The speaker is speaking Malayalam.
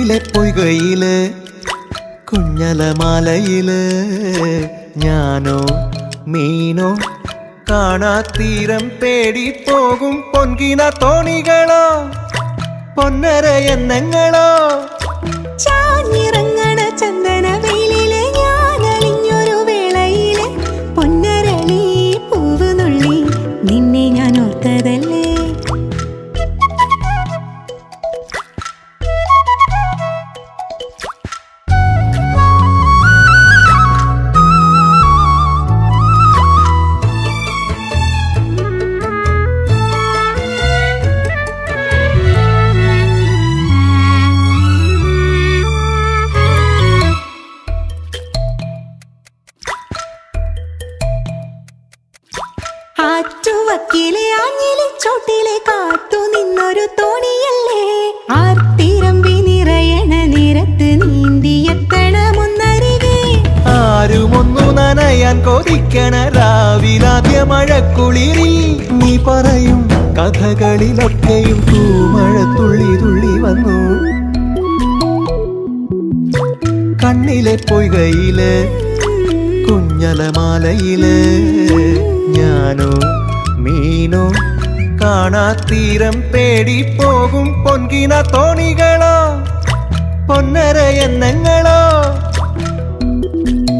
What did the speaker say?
കണ്ണിലെ പൊയ്കയില് കുഞ്ഞലമാലയില് ഞാനോ മീനോ കാണാത്തീരം തേടി പോകും പൊൻകിന തോണികളോ പൊന്നര എന്നെങ്ങളോ ചാഞ്ഞിറങ്ങണ ചന്ദന വെയിലിലെ ഞാൻ അലിഞ്ഞൊരു വേളയിലെ പൊന്നരളി പൂവ് നുള്ളി നിന്നെ ഞാൻ ഓർത്തതല്ലേ ആറ്റുവക്കിലെ ആഞ്ഞിലെ ചോട്ടിലെ കാത്തു നിന്നൊരു തോണിയല്ലേ ആർത്തിരമ്പി നിറയണ നേരത്ത് നീന്തിയെത്തണമെന്നരികെ ആരുമൊന്നു നനയാൻ കൊതിക്കണ രാവിലാദ്യ മഴക്കുളിരിൽ നീ പറയും കഥകളിലൊക്കെയും തൂമഴ തുള്ളി തുള്ളി വന്നു കണ്ണിലെ പൊയ്കയില് കുഞ്ഞലമാലയില് ഞാനോ മീനോ കാണാത്തീരം തേടി പോകും പൊൻകിന തോണികളോ പൊന്നര എന്നെങ്ങളോ